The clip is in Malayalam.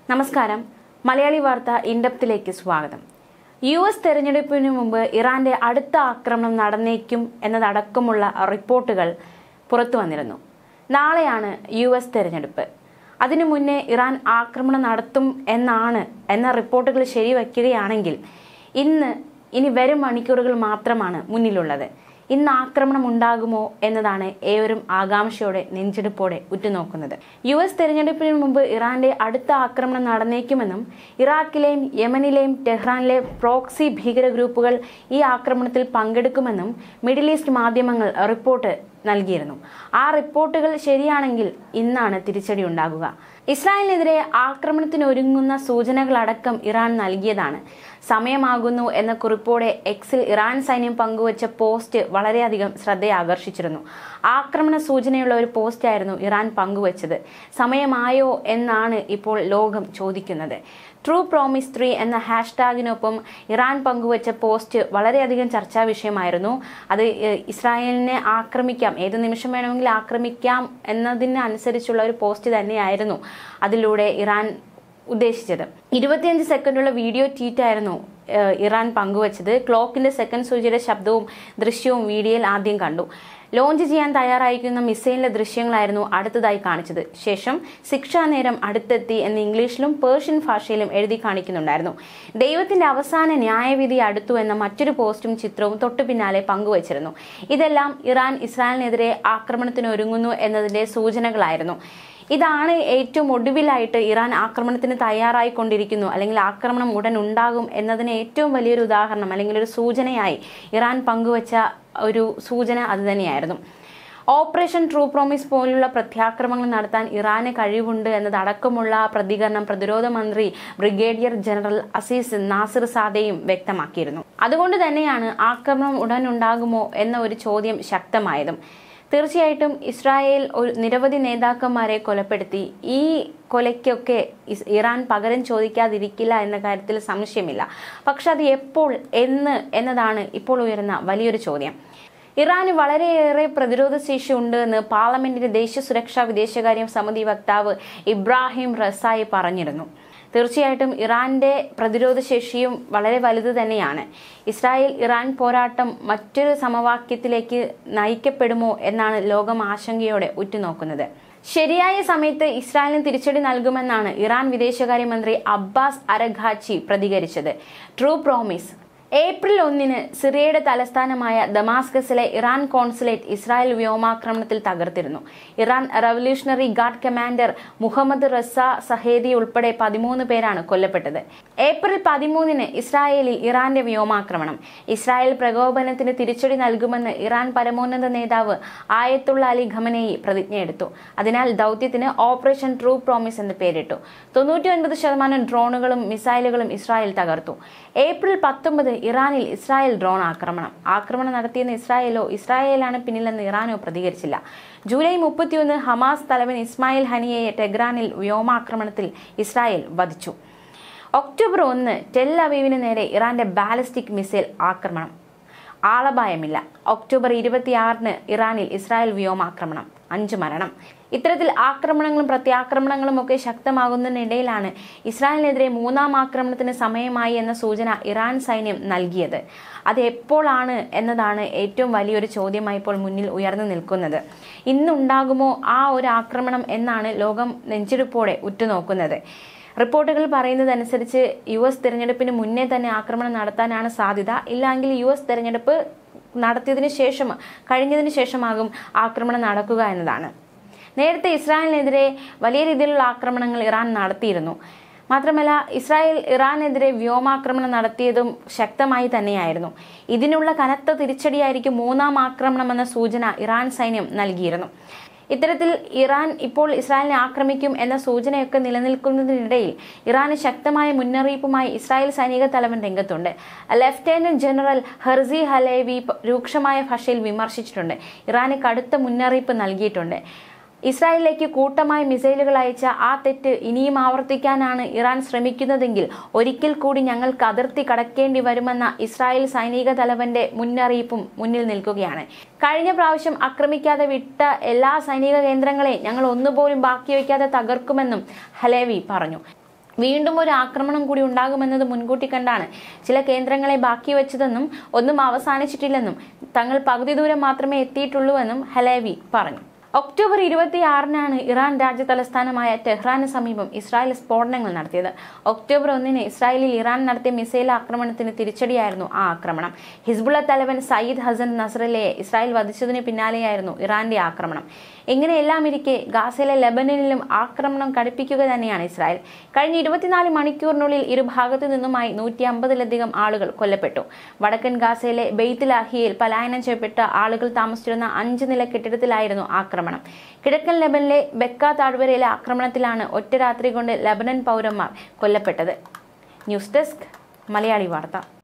നമസ്കാരം മലയാളി വാർത്ത ഇൻഡപ്തിലേക്ക് സ്വാഗതം യു എസ് തെരഞ്ഞെടുപ്പിന് മുമ്പ് ഇറാന്റെ അടുത്ത ആക്രമണം നടന്നേക്കും എന്നതടക്കമുള്ള റിപ്പോർട്ടുകൾ പുറത്തു വന്നിരുന്നു നാളെയാണ് യു എസ് തെരഞ്ഞെടുപ്പ് അതിനു മുന്നേ ഇറാൻ ആക്രമണം നടത്തും എന്നാണ് എന്ന റിപ്പോർട്ടുകൾ ശരിവയ്ക്കുകയാണെങ്കിൽ ഇന്ന് ഇനി വരും മണിക്കൂറുകൾ മാത്രമാണ് മുന്നിലുള്ളത് ഇന്ന് ആക്രമണം ഉണ്ടാകുമോ എന്നതാണ് ഏവരും ആകാംക്ഷയോടെ നെഞ്ചെടുപ്പോടെ ഉറ്റുനോക്കുന്നത് യു എസ് തെരഞ്ഞെടുപ്പിന് മുമ്പ് ഇറാന്റെ അടുത്ത ആക്രമണം നടന്നേക്കുമെന്നും ഇറാഖിലെയും യമനിലെയും ടെഹ്റാനിലെ പ്രോക്സി ഭീകര ഗ്രൂപ്പുകൾ ഈ ആക്രമണത്തിൽ പങ്കെടുക്കുമെന്നും മിഡിൽ ഈസ്റ്റ് മാധ്യമങ്ങൾ റിപ്പോർട്ട് നൽകിയിരുന്നു ആ റിപ്പോർട്ടുകൾ ശരിയാണെങ്കിൽ ഇന്നാണ് തിരിച്ചടി ഉണ്ടാകുക ഇസ്രായേലിനെതിരെ ആക്രമണത്തിന് ഒരുങ്ങുന്ന സൂചനകളടക്കം ഇറാൻ നൽകിയതാണ് സമയമാകുന്നു എന്ന കുറിപ്പോടെ എക്സിൽ ഇറാൻ സൈന്യം പങ്കുവച്ച പോസ്റ്റ് വളരെയധികം ശ്രദ്ധയാകർഷിച്ചിരുന്നു ആക്രമണ സൂചനയുള്ള ഒരു പോസ്റ്റായിരുന്നു ഇറാൻ പങ്കുവച്ചത് സമയമായോ എന്നാണ് ഇപ്പോൾ ലോകം ചോദിക്കുന്നത് ട്രൂ പ്രോമിസ് ത്രീ എന്ന ഹാഷ്ടാഗിനൊപ്പം ഇറാൻ പങ്കുവച്ച പോസ്റ്റ് വളരെയധികം ചർച്ചാ വിഷയമായിരുന്നു അത് ഏഹ്, ഇസ്രായേലിനെ ആക്രമിക്കാം ഏത് നിമിഷം വേണമെങ്കിൽ ആക്രമിക്കാം എന്നതിനനുസരിച്ചുള്ള ഒരു പോസ്റ്റ് തന്നെയായിരുന്നു അതിലൂടെ ഇറാൻ ഉദ്ദേശിച്ചത് ഇരുപത്തിയഞ്ച് സെക്കൻഡുള്ള വീഡിയോ ട്വീറ്റായിരുന്നു ഏഹ്, ഇറാൻ പങ്കുവച്ചത് ക്ലോക്കിന്റെ സെക്കൻഡ് സൂചിയുടെ ശബ്ദവും ദൃശ്യവും വീഡിയോയിൽ ആദ്യം കണ്ടു ലോഞ്ച് ചെയ്യാൻ തയ്യാറായിരിക്കുന്ന മിസൈലിന്റെ ദൃശ്യങ്ങളായിരുന്നു അടുത്തതായി കാണിച്ചത് ശേഷം ശിക്ഷാ നേരം അടുത്തെത്തി എന്ന് ഇംഗ്ലീഷിലും പേർഷ്യൻ ഭാഷയിലും എഴുതി കാണിക്കുന്നുണ്ടായിരുന്നു ദൈവത്തിന്റെ അവസാന ന്യായവിധി അടുത്തു എന്ന മറ്റൊരു പോസ്റ്റും ചിത്രവും തൊട്ടു പിന്നാലെ പങ്കുവച്ചിരുന്നു ഇതെല്ലാം ഇറാൻ ഇസ്രായേലിനെതിരെ ആക്രമണത്തിന് ഒരുങ്ങുന്നു എന്നതിന്റെ സൂചനകളായിരുന്നു ഇതാണ് ഏറ്റവും ഒടുവിലായിട്ട് ഇറാൻ ആക്രമണത്തിന് തയ്യാറായിക്കൊണ്ടിരിക്കുന്നു അല്ലെങ്കിൽ ആക്രമണം ഉടൻ ഉണ്ടാകും എന്നതിന് ഏറ്റവും വലിയൊരു ഉദാഹരണം അല്ലെങ്കിൽ ഒരു സൂചനയായി ഇറാൻ പങ്കുവച്ച ഒരു സൂചന അത് തന്നെയായിരുന്നു ഓപ്പറേഷൻ ട്രൂ പ്രോമിസ് പോലുള്ള പ്രത്യാക്രമണങ്ങൾ നടത്താൻ ഇറാന് കഴിവുണ്ട് എന്നതടക്കമുള്ള പ്രതികരണം പ്രതിരോധ മന്ത്രി ബ്രിഗേഡിയർ ജനറൽ അസീസ് നാസിർ സാദയും വ്യക്തമാക്കിയിരുന്നു അതുകൊണ്ട് തന്നെയാണ് ആക്രമണം ഉടൻ ഉണ്ടാകുമോ എന്ന ഒരു ചോദ്യം ശക്തമായതും തീർച്ചയായിട്ടും ഇസ്രായേൽ ഒരു നിരവധി നേതാക്കന്മാരെ കൊലപ്പെടുത്തി ഈ കൊലയ്ക്കൊക്കെ ഇസ് ഇറാൻ പകരം ചോദിക്കാതിരിക്കില്ല എന്ന കാര്യത്തിൽ സംശയമില്ല പക്ഷെ അത് എപ്പോൾ എന്ന് എന്നതാണ് ഇപ്പോൾ ഉയരുന്ന വലിയൊരു ചോദ്യം ഇറാന് വളരെയേറെ പ്രതിരോധ ശേഷി ഉണ്ട് എന്ന് പാർലമെന്റിന്റെ ദേശീയ സുരക്ഷാ വിദേശകാര്യ സമിതി വക്താവ് ഇബ്രാഹിം റസായി പറഞ്ഞിരുന്നു തീർച്ചയായിട്ടും ഇറാന്റെ പ്രതിരോധ ശേഷിയും വളരെ വലുത് തന്നെയാണ് ഇസ്രായേൽ ഇറാൻ പോരാട്ടം മറ്റൊരു സമവാക്യത്തിലേക്ക് നയിക്കപ്പെടുമോ എന്നാണ് ലോകം ആശങ്കയോടെ ഉറ്റുനോക്കുന്നത് ശരിയായ സമയത്ത് ഇസ്രായേലിന് തിരിച്ചടി നൽകുമെന്നാണ് ഇറാൻ വിദേശകാര്യമന്ത്രി അബ്ബാസ് അരഘാച്ചി പ്രതികരിച്ചത് ട്രൂ പ്രോമിസ് ഏപ്രിൽ ഒന്നിന് സിറിയയുടെ തലസ്ഥാനമായ ദമാസ്കസിലെ ഇറാൻ കോൺസുലേറ്റ് ഇസ്രായേൽ വ്യോമാക്രമണത്തിൽ തകർത്തിരുന്നു Iran revolutionary guard commander Mohammad Reza Zahedi ഉൾപ്പെടെ പതിമൂന്ന് പേരാണ് കൊല്ലപ്പെട്ടത് ഏപ്രിൽ പതിമൂന്നിന് ഇസ്രായേലിൽ ഇറാന്റെ വ്യോമാക്രമണം ഇസ്രായേൽ പ്രകോപനത്തിന് തിരിച്ചടി നൽകുമെന്ന് ഇറാൻ പരമോന്നത നേതാവ് ആയത്തുള്ള അലി ഖമനേയി പ്രതിജ്ഞയെടുത്തു അതിനാൽ ദൗത്യത്തിന് ഓപ്പറേഷൻ ട്രൂ പ്രോമിസ് എന്ന് പേരിട്ടു തൊണ്ണൂറ്റി ഒൻപത് ശതമാനം ഡ്രോണുകളും മിസൈലുകളും ഇസ്രായേൽ തകർത്തു ഏപ്രിൽ പത്തൊമ്പത് ഇറാനിൽ ഇസ്രായേൽ ഡ്രോൺ ആക്രമണം ആക്രമണം നടത്തിയെന്ന് ഇസ്രായേലോ ഇസ്രായേലാണ് പിന്നിലെന്ന് ഇറാനോ പ്രതികരിച്ചില്ല ജൂലൈ മുപ്പത്തിയൊന്ന് ഹമാസ് തലവൻ ഇസ്മായിൽ ഹനിയയെ ടെഹ്റാനിൽ വ്യോമാക്രമണത്തിൽ ഇസ്രായേൽ വധിച്ചു ഒക്ടോബർ ഒന്ന് ടെൽ അവീവിന് നേരെ ഇറാന്റെ ബാലിസ്റ്റിക് മിസൈൽ ആക്രമണം ആളപായമില്ല ഒക്ടോബർ ഇരുപത്തിയാറിന് ഇറാനിൽ ഇസ്രായേൽ വ്യോമാക്രമണം അഞ്ച് മരണം ഇത്തരത്തിൽ ആക്രമണങ്ങളും പ്രത്യാക്രമണങ്ങളും ഒക്കെ ശക്തമാകുന്നതിനിടയിലാണ് ഇസ്രായേലിനെതിരെ മൂന്നാം ആക്രമണത്തിന് സമയമായി എന്ന സൂചന ഇറാൻ സൈന്യം നൽകിയത് അത് എപ്പോഴാണ് എന്നതാണ് ഏറ്റവും വലിയൊരു ചോദ്യമായി ഇപ്പോൾ മുന്നിൽ ഉയർന്നു നിൽക്കുന്നത് ഇന്നുണ്ടാകുമോ ആ ഒരു ആക്രമണം എന്നാണ് ലോകം നെഞ്ചെടുപ്പോടെ ഉറ്റുനോക്കുന്നത് റിപ്പോർട്ടുകൾ പറയുന്നതനുസരിച്ച് യു എസ് തിരഞ്ഞെടുപ്പിന് മുന്നേ തന്നെ ആക്രമണം നടത്താനാണ് സാധ്യത ഇല്ലെങ്കിൽ യു എസ് തിരഞ്ഞെടുപ്പ് നടത്തിയതിനു ശേഷം കഴിഞ്ഞതിന് ശേഷമാകും ആക്രമണം നടക്കുക എന്നതാണ് നേരത്തെ ഇസ്രായേലിനെതിരെ വലിയ രീതിയിലുള്ള ആക്രമണങ്ങൾ ഇറാൻ നടത്തിയിരുന്നു മാത്രമല്ല ഇസ്രായേൽ ഇറാനെതിരെ വ്യോമാക്രമണം നടത്തിയതും ശക്തമായി തന്നെയായിരുന്നു ഇതിനുള്ള കനത്ത തിരിച്ചടിയായിരിക്കും മൂന്നാം ആക്രമണം എന്ന സൂചന ഇറാൻ സൈന്യം നൽകിയിരുന്നു ഇത്തരത്തിൽ ഇറാൻ ഇപ്പോൾ ഇസ്രായേലിനെ ആക്രമിക്കും എന്ന സൂചനയൊക്കെ നിലനിൽക്കുന്നതിനിടയിൽ ഇറാന് ശക്തമായ മുന്നറിയിപ്പുമായി ഇസ്രായേൽ സൈനിക തലവൻ രംഗത്തുണ്ട് ലഫ്റ്റനന്റ് ജനറൽ ഹെർസി ഹലേവി രൂക്ഷമായ ഭാഷയിൽ വിമർശിച്ചിട്ടുണ്ട് ഇറാന് കടുത്ത മുന്നറിയിപ്പ് നൽകിയിട്ടുണ്ട് ഇസ്രായേലിലേക്ക് കൂട്ടമായി മിസൈലുകൾ അയച്ച ആ തെറ്റ് ഇനിയും ആവർത്തിക്കാനാണ് ഇറാൻ ശ്രമിക്കുന്നതെങ്കിൽ ഒരിക്കൽ കൂടി ഞങ്ങൾക്ക് അതിർത്തി കടക്കേണ്ടി വരുമെന്ന ഇസ്രായേൽ സൈനിക തലവന്റെ മുന്നറിയിപ്പും മുന്നിൽ നിൽക്കുകയാണ് കഴിഞ്ഞ പ്രാവശ്യം ആക്രമിക്കാതെ വിട്ട എല്ലാ സൈനിക കേന്ദ്രങ്ങളെയും ഞങ്ങൾ ഒന്നുപോലും ബാക്കി വയ്ക്കാതെ തകർക്കുമെന്നും ഹലേവി പറഞ്ഞു വീണ്ടും ഒരു ആക്രമണം കൂടി ഉണ്ടാകുമെന്നത് മുൻകൂട്ടി കണ്ടാണ് ചില കേന്ദ്രങ്ങളെ ബാക്കി വെച്ചതെന്നും ഒന്നും അവസാനിച്ചിട്ടില്ലെന്നും തങ്ങൾ പകുതി ദൂരം മാത്രമേ എത്തിയിട്ടുള്ളൂവെന്നും ഹലേവി പറഞ്ഞു ഒക്ടോബർ ഇരുപത്തിയാറിനാണ് ഇറാൻ രാജ്യ തലസ്ഥാനമായ ടെഹ്റാന് സമീപം ഇസ്രായേൽ സ്ഫോടനങ്ങൾ നടത്തിയത് ഒക്ടോബർ ഒന്നിന് ഇസ്രായേലിൽ ഇറാൻ നടത്തിയ മിസൈൽ ആക്രമണത്തിന് തിരിച്ചടിയായിരുന്നു ആ ആക്രമണം ഹിസ്ബുള്ള തലവൻ സയ്യിദ് ഹസൻ നസ്രല്ലയെ ഇസ്രായേൽ വധിച്ചതിന് പിന്നാലെയായിരുന്നു ഇറാന്റെ ആക്രമണം എങ്ങനെയെല്ലാം ഇരിക്കെ ഗാസയിലെ ലെബനനിലും ആക്രമണം കടുപ്പിക്കുക തന്നെയാണ് ഇസ്രായേൽ കഴിഞ്ഞ ഇരുപത്തിനാല് മണിക്കൂറിനുള്ളിൽ ഇരുഭാഗത്തു നിന്നുമായി നൂറ്റി അമ്പതിലധികം ആളുകൾ കൊല്ലപ്പെട്ടു വടക്കൻ ഗാസയിലെ ബെയ്ത്ത് പലായനം ചെയ്യപ്പെട്ട ആളുകൾ താമസിച്ചിരുന്ന അഞ്ച് നില കെട്ടിടത്തിലായിരുന്നു ആക്രമണം കിഴക്കൻ ലെബനിലെ ബെക്ക താഴ്വരയിലെ ആക്രമണത്തിലാണ് ഒറ്റ രാത്രി കൊണ്ട് ലബനൻ പൗരന്മാർ കൊല്ലപ്പെട്ടത് ന്യൂസ് ഡെസ്ക് മലയാളി വാർത്ത